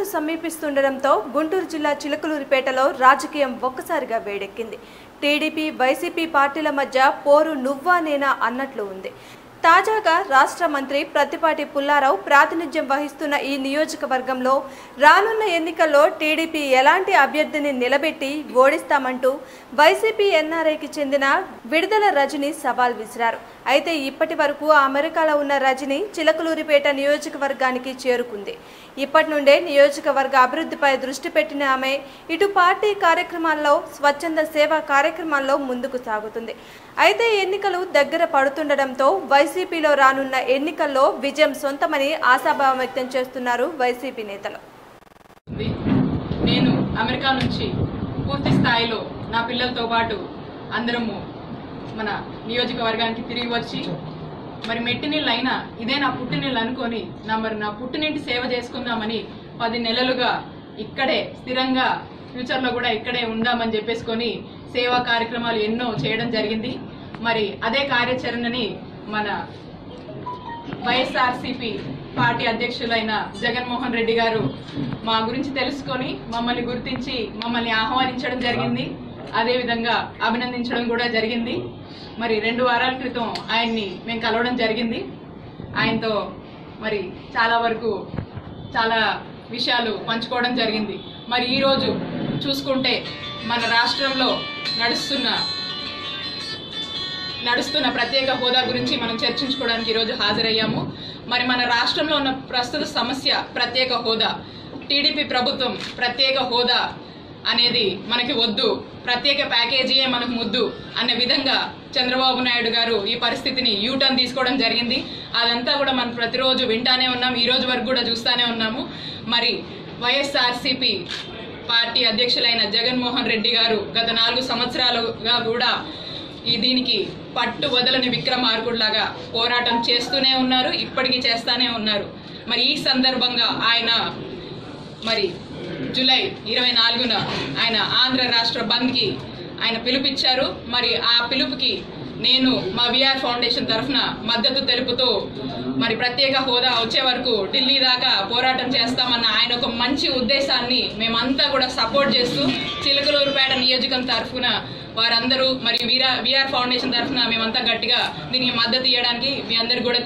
సమీపిస్తుండటంతో గుంటూరు జిల్లా చిలకలూరిపేటలో రాజకీయం ఒక్కసారిగా వేడెక్కింది టీడీపీ వైసీపీ పార్టీల మధ్య పోరు నువ్వా నేనా అన్నట్లు ఉంది తాజాగా రాష్ట్ర మంత్రి ప్రత్తిపాటి పుల్లారావు ప్రాతినిధ్యం వహిస్తున్న ఈ నియోజకవర్గంలో రానున్న ఎన్నికల్లో టీడీపీ ఎలాంటి అభ్యర్థిని నిలబెట్టి ఓడిస్తామంటూ వైసీపీ ఎన్ఆర్ఐకి చెందిన విడుదల రజని సవాల్ విసిరారు అయితే ఇప్పటి వరకు అమెరికాలో ఉన్న రజని చిలకలూరిపేట నియోజకవర్గానికి చేరుకుంది ఇప్పటి నుండే నియోజకవర్గ అభివృద్ధిపై దృష్టి పెట్టిన ఆమె ఇటు పార్టీ కార్యక్రమాల్లో స్వచ్ఛంద సేవా కార్యక్రమాల్లో ముందుకు సాగుతుంది అయితే ఎన్నికలు దగ్గర పడుతుండటంతో వైసీపీలో రానున్న ఎన్నికల్లో విజయం సొంతమని ఆశాభావం వ్యక్తం చేస్తున్నారు వైసీపీ నేతలు ఉంది. నేను అమెరికా నుంచి పూర్తి స్థాయిలో నా పిల్లలతో పాటు అందరము మన నియోజకవర్గానికి తిరిగి వచ్చి మరి మెట్టినీళ్ళు అయినా ఇదే నా పుట్టినీళ్ళు అనుకొని నా మరి నా పుట్టినింటి సేవ చేసుకుందామని పది నెలలుగా ఇక్కడే స్థిరంగా ఫ్యూచర్లో కూడా ఇక్కడే ఉందామని చెప్పేసుకొని సేవా కార్యక్రమాలు ఎన్నో చేయడం జరిగింది మరి అదే కార్యాచరణని మన వైఎస్ఆర్సీపీ పార్టీ అధ్యక్షులైన జగన్మోహన్ రెడ్డి గారు మా గురించి తెలుసుకొని మమ్మల్ని గుర్తించి మమ్మల్ని ఆహ్వానించడం జరిగింది అదేవిధంగా అభినందించడం కూడా జరిగింది మరి రెండు వారాల క్రితం ఆయన్ని మేము కలవడం జరిగింది ఆయనతో మరి చాలా వరకు చాలా విషయాలు పంచుకోవడం జరిగింది మరి ఈరోజు చూసుకుంటే మన రాష్ట్రంలో నడుస్తున్న నడుస్తున్న ప్రత్యేక హోదా గురించి మనం చర్చించుకోవడానికి ఈరోజు హాజరయ్యాము మరి మన రాష్ట్రంలో ఉన్న ప్రస్తుత సమస్య ప్రత్యేక హోదా టీడీపీ ప్రభుత్వం ప్రత్యేక హోదా అనేది మనకి వద్దు ప్రత్యేక ప్యాకేజీయే మనకు ముద్దు అనే విధంగా చంద్రబాబు నాయుడు గారు ఈ పరిస్థితిని యూటర్న్ తీసుకోవడం జరిగింది అదంతా కూడా మనం ప్రతిరోజు వింటానే ఉన్నాం ఈ రోజు వరకు కూడా చూస్తానే ఉన్నాము మరి వైఎస్ఆర్సీపీ పార్టీ అధ్యక్షులైన జగన్మోహన్ రెడ్డి గారు గత నాలుగు సంవత్సరాలుగా కూడా ఈ దీనికి పట్టు వదలని విక్రమార్కుడిలాగా పోరాటం చేస్తూనే ఉన్నారు ఇప్పటికీ చేస్తానే ఉన్నారు మరి ఈ సందర్భంగా ఆయన మరి జూలై ఇరవై నాలుగున ఆయన ఆంధ్ర రాష్ట్ర బంద్కి ఆయన పిలుపిచ్చారు మరి ఆ పిలుపుకి నేను మా విఆర్ ఫౌండేషన్ తరఫున మద్దతు తెలుపుతూ మరి ప్రత్యేక హోదా వచ్చే వరకు ఢిల్లీ దాకా పోరాటం చేస్తామన్న ఆయన ఒక మంచి ఉద్దేశాన్ని మేమంతా కూడా సపోర్ట్ చేస్తూ చిలకలూరుపేట నియోజకం తరఫున వారందరూ మరి విఆర్ విఆర్ ఫౌండేషన్ తరఫున మేమంతా గట్టిగా దీనికి మద్దతు ఇవ్వడానికి మీ అందరికి కూడా